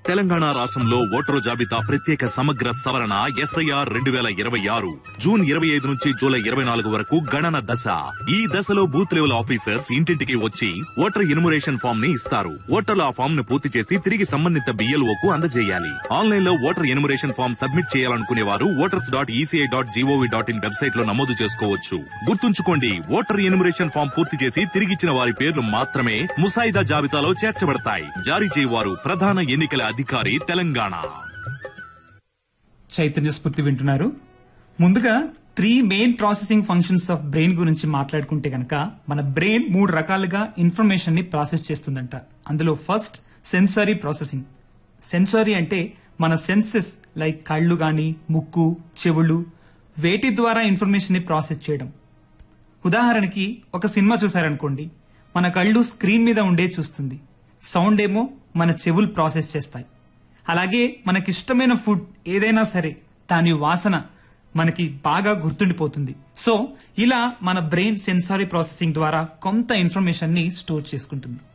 తెలంగాణ రాష్ట్రంలో ఓటరు జాబితా ప్రత్యేక సమగ్ర సవరణ ఎస్ఐఆర్ రెండు వేల ఇరవై ఆరు జూన్ ఇరవై ఐదు నుంచి జూలై ఇరవై నాలుగు వరకు గణన దశ ఈ దశలో బూత్ లెవెల్ ఆఫీసర్స్ ఇంటింటికి వచ్చి ఓటర్ ఎన్యుమరేషన్ ఫామ్ ని ఇస్తారు ఓటర్లు ఆ ఫామ్ ను పూర్తి చేసి తిరిగి సంబంధిత BLO కు అందజేయాలి ఆన్లైన్ లో ఓటర్ ఎన్యుమరేషన్ ఫామ్ సబ్మిట్ చేయాలనుకునే వారు voters dot ECI dot GOV dot in website లో నమోదు చేసుకోవచ్చు గుర్తుంచుకోండి ఓటర్ ఎన్యుమరేషన్ ఫామ్ పూర్తి చేసి తిరిగిచ్చిన వారి పేర్లు మాత్రమే ముసాయిదా జాబితాలో చేర్చబడతాయి జారీ చేయవారు ప్రధాన ఎన్నికల అధికారి తెలంగాణ చైతన్య స్ఫూర్తి వింటున్నారు ముందుగా three main processing functions of brain గురించి మాట్లాడుకుంటే గనక మన బ్రెయిన్ మూడు రకాలుగా ఇన్ఫర్మేషన్ ని ప్రాసెస్ చేస్తుందంట అందులో ఫస్ట్ సెన్సరీ ప్రాసెసింగ్ సెన్సరీ అంటే మన సెన్సెస్ లైక్ కళ్ళు గాని ముక్కు చెవులు వేటి ద్వారా ఇన్ఫర్మేషన్ ని ప్రాసెస్ చేయడం ఉదాహరణకి ఒక సినిమా చూసారనుకోండి మన కళ్ళు స్క్రీన్ మీద ఉండే చూస్తుంది సౌండ్ ఏమో మన చెవులు ప్రాసెస్ చేస్తాయి అలాగే మనకిష్టమైన ఫుడ్ ఏదైనా సరే దాని వాసన మనకి బాగా గుర్తుండిపోతుంది సో ఇలా మన బ్రెయిన్ సెన్సారీ ప్రాసెసింగ్ ద్వారా కొంత ఇన్ఫర్మేషన్ ని స్టోర్ చేసుకుంటుంది